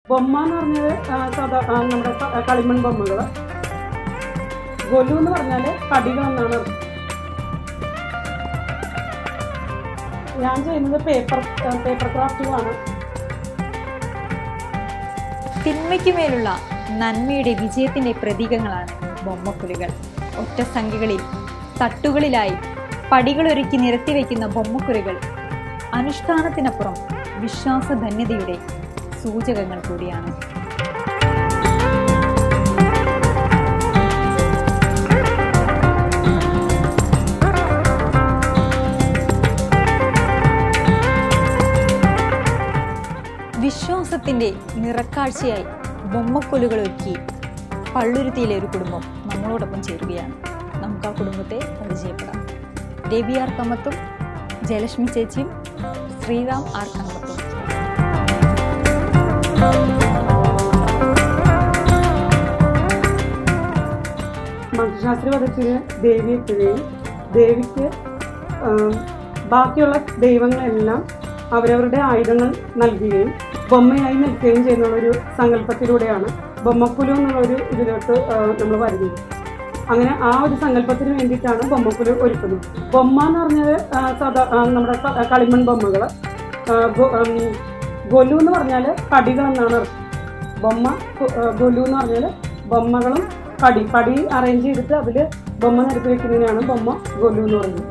ബൊമ്മ എന്ന് പറഞ്ഞത് ആ, സാധാ ആ, നമ്മുടെ ക- കളിമൺ ബൊമ്മകൾ ഗൊലു എന്ന് പറഞ്ഞാൽ കടികൾ എന്നാണ് അർത്ഥം. ഞാൻ ചെയ്യുന്നത് പേപ്പർ പേപ്പർ ക്രാഫ്റ്റുകളാണ് തിന്മയ്ക്ക് മേലുള്ള നന്മയുടെ വിജയത്തിന്റെ പ്രതീകങ്ങളാണ് ബൊമ്മക്കുലുകൾ ഒറ്റ സംഖ്യകളിൽ തട്ടുകളിലായി പടികളൊരുക്കി നിരത്തി വയ്ക്കുന്ന ബൊമ്മക്കുലുകൾ അനുഷ്ഠാനത്തിനപ്പുറം വിശ്വാസധന്യതയുടെ സൂചകങ്ങൾ കൂടിയാണ് വിശ്വാസത്തിന്റെ നിറക്കാഴ്ചയായി ബൊമ്മക്കൊലുകൾ ഒരുക്കി പള്ളുരുത്തിയിലെ ഒരു കുടുംബം നമ്മളോടൊപ്പം ചേരുകയാണ് നമുക്ക് ആ കുടുംബത്തെ പരിചയപ്പെടാം രവി ആർ കമ്മത്തും ജയലക്ഷ്മി ചേച്ചിയും ശ്രീറാം ആർ കമ്മത്തും മന്ത്രിശാസ്ത്രി വധത്തിന് ദേവി എത്തുകയും ദേവിക്ക് ആം, ബാക്കിയുള്ള ദൈവങ്ങളെല്ലാം അവരവരുടെ ആയുധങ്ങൾ നൽകുകയും ബൊമ്മയായി നിൽക്കുകയും ചെയ്യുന്ന ഒരു സങ്കല്പത്തിലൂടെയാണ് ബൊമ്മക്കുലു എന്നുള്ള ഒരു ഇതിലോട്ട് നമ്മൾ വരുന്നത് അങ്ങനെ ആ ഒരു സങ്കല്പത്തിന് വേണ്ടിയിട്ടാണ് ബൊമ്മക്കുലു ഒരുക്കുന്നത് ബൊമ്മ എന്ന് പറഞ്ഞത് ആ, സാധാ ആ, നമ്മുടെ ക- കളിമൺ ബൊമ്മകൾ ഗൊലു എന്ന് പറഞ്ഞാൽ കടികൾ എന്നാണ് അർത്ഥം ബൊമ്മ ഗു- ആ, ഗൊലു എന്ന് പറഞ്ഞാൽ ബൊമ്മകളും പടി പടി അറേഞ്ച് ചെയ്തിട്ട് അതിൽ ബൊമ്മ നിരത്തി വെക്കുന്നതിനാണ് ബൊമ്മ ഗൊലു എന്ന് പറയുന്നത്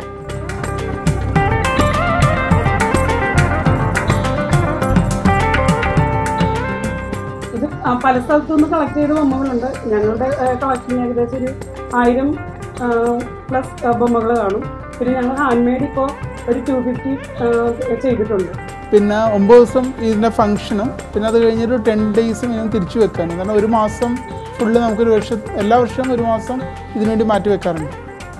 ഇത് ആ, പല സ്ഥലത്തു നിന്ന് കളക്ട് ചെയ്ത ബൊമ്മകളുണ്ട് ഞങ്ങളുടെ കളക്ഷൻ ഏകദേശം ഒരു ആയിരം പ്ലസ് ബൊമ്മകൾ കാണും പിന്നെ ഞങ്ങൾ ഹാൻഡ് മെയ്ഡ് ഇപ്പോൾ ഒരു ടു ഫിഫ്റ്റി ചെയ്തിട്ടുണ്ട് പിന്നെ ഒമ്പത് ദിവസം ഇതിൻ്റെ ഫംഗ്ഷനും പിന്നെ അത് കഴിഞ്ഞൊരു ടെൻ ഡേയ്സ് മിനിമം തിരിച്ചു വെക്കാനും കാരണം ഒരു മാസം ഫുള്ള് നമുക്കൊരു വർഷം എല്ലാ വർഷവും ഒരു മാസം ഇതിനു വേണ്ടി മാറ്റി വെക്കാറുണ്ട്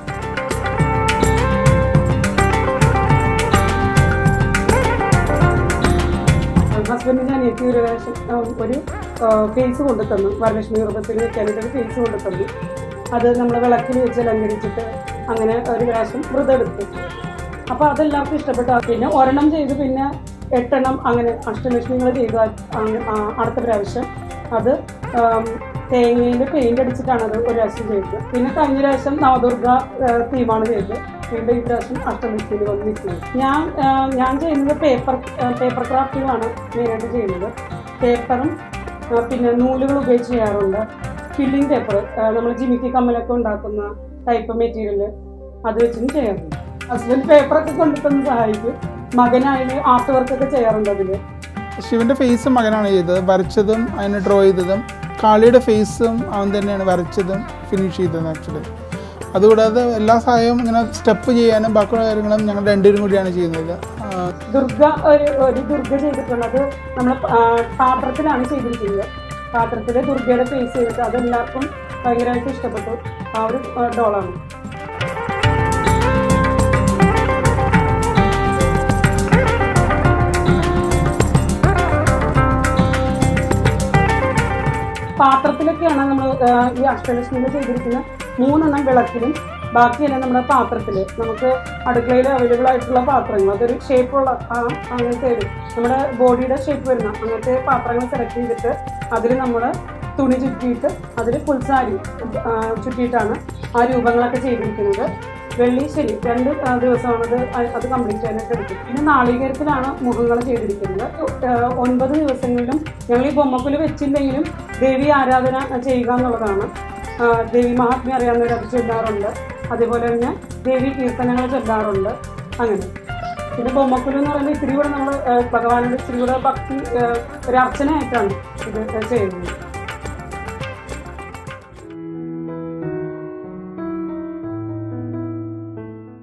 ഹസ്ബൻഡിൻ്റെ അനിയത്തി ഒരു പ്രാവശ്യം ആ, ഒരു ഫേസ് കൊണ്ടു തന്നു വരലക്ഷ്മി ഗർഭത്തിൽ വെക്കാനായിട്ട് ഒരു ഫേസ് കൊണ്ടു തന്നു അത് നമ്മൾ വിളക്കിൽ വെച്ച് അലങ്കരിച്ചിട്ട് അങ്ങനെ ഒരു പ്രാവശ്യം വ്രതം എടുത്തു അപ്പോൾ അതെല്ലാവർക്കും ഇഷ്ടപ്പെട്ടു പിന്നെ ഒരെണ്ണം ചെയ്ത് പിന്നെ എട്ടെണ്ണം അങ്ങനെ അഷ്ടലക്ഷ്മികൾ ചെയ്തു അങ്ങ് ആ, അടുത്ത പ്രാവശ്യം അത് തേങ്ങയിൽ പെയിന്റ് അടിച്ചിട്ടാണ് അത് ഒരു പ്രാവശ്യം ചെയ്തത് പിന്നെ കഴിഞ്ഞ പ്രാവശ്യം നവദുർഗ തീമാണ് ചെയ്തത് വീണ്ടും ഈ പ്രാവശ്യം അഷ്ടലക്ഷ്മിയിൽ വന്ന് നിൽക്കുന്നത് ഞാൻ ആ, ഞാൻ ചെയ്യുന്നത് പേപ്പർ പേപ്പർ ക്രാഫ്റ്റുകളാണ് മെയിനായിട്ട് ചെയ്യുന്നത് പേപ്പറും ആ, പിന്നെ നൂലുകൾ ഉപയോഗിച്ച് ചെയ്യാറുണ്ട് ഫില്ലിംഗ് പേപ്പർ നമ്മൾ ജിമിക്കി കമ്മലൊക്കെ ഉണ്ടാക്കുന്ന ടൈപ്പ് മെറ്റീരിയൽ അത് വെച്ചും ചെയ്യാറുണ്ട് ഹസ്ബൻഡ് പേപ്പറൊക്കെ കൊണ്ടുതന്ന് സഹായിക്കും മകനായാലും ആർട്ട് വർക്കൊക്കെ ചെയ്യാറുണ്ട് അതിൽ ശിവൻ്റെ ഫേസ് മകനാണ് ചെയ്തത് വരച്ചതും അതിന് ഡ്രോ ചെയ്തതും കാളിയുടെ ഫേസും അവൻ തന്നെയാണ് വരച്ചതും ഫിനിഷ് ചെയ്തതും ആക്ച്വലി അതുകൂടാതെ എല്ലാ സഹായവും ഇങ്ങനെ സ്റ്റെപ്പ് ചെയ്യാനും ബാക്കിയുള്ള കാര്യങ്ങളും ഞങ്ങൾ രണ്ടുപേരും കൂടിയാണ് ചെയ്യുന്നത് ആ, ദുർഗ ഒരു ഒരു ദുർഗ ചെയ്തിട്ടുണ്ട് അത് നമ്മൾ പാത്രത്തിലാണ് ചെയ്തിരിക്കുന്നത് പാത്രത്തിൽ ദുർഗയുടെ ഫേസ് ചെയ്തിട്ട് അതെല്ലാവർക്കും ഭയങ്കരമായിട്ട് ഇഷ്ടപ്പെട്ടു ആ ഒരു ഡോളാണ് പാത്രത്തിലൊക്കെയാണ് നമ്മൾ ഈ അഷ്ടലക്ഷ്മിയിൽ ചെയ്തിരിക്കുന്ന മൂന്നെണ്ണം വിളക്കിലും ബാക്കിയെല്ലാം നമ്മുടെ പാത്രത്തിൽ നമുക്ക് അടുക്കളയിൽ അവൈലബിൾ ആയിട്ടുള്ള പാത്രങ്ങൾ അതൊരു ഷേപ്പുള്ള ആ അങ്ങനത്തെ ഒരു നമ്മുടെ ബോഡിയുടെ ഷേപ്പ് വരുന്ന അങ്ങനത്തെ പാത്രങ്ങൾ സെലക്ട് ചെയ്തിട്ട് അതിൽ നമ്മൾ തുണി ചുറ്റിയിട്ട് അതിൽ പുൽസാരി ആ, ചുറ്റിയിട്ടാണ് ആ രൂപങ്ങളൊക്കെ ചെയ്തിരിക്കുന്നത് വെള്ളി ശരി രണ്ട് ആ, ദിവസമാണ് അത് അ- അത് കംപ്ലീറ്റ് ചെയ്യാനായിട്ട് എടുക്കും പിന്നെ നാളികേരത്തിലാണ് മുഖങ്ങൾ ചെയ്തിരിക്കുന്നത് ആ, ഒൻപത് ദിവസങ്ങളിലും ഞങ്ങൾ ഈ ബൊമ്മക്കുല് വെച്ചില്ലെങ്കിലും ദേവി ആരാധന ചെയ്യുക എന്നുള്ളതാണ് ആ, ദേവി മഹാത്മ്യം അറിയാവുന്നവർ അത് ചൊല്ലാറുണ്ട് അതേപോലെ തന്നെ ദേവി കീർത്തനങ്ങൾ ചൊല്ലാറുണ്ട് അങ്ങനെ പിന്നെ ബൊമ്മക്കുലു എന്ന് പറയുമ്പോൾ ഇത്തിരി കൂടെ നമ്മൾ ഭഗവാനോട് ഇത്തിരി കൂടെ ഭക്തി ആ, ഒരു അർച്ചനയായിട്ടാണ് ഇത് ചെയ്യുന്നത്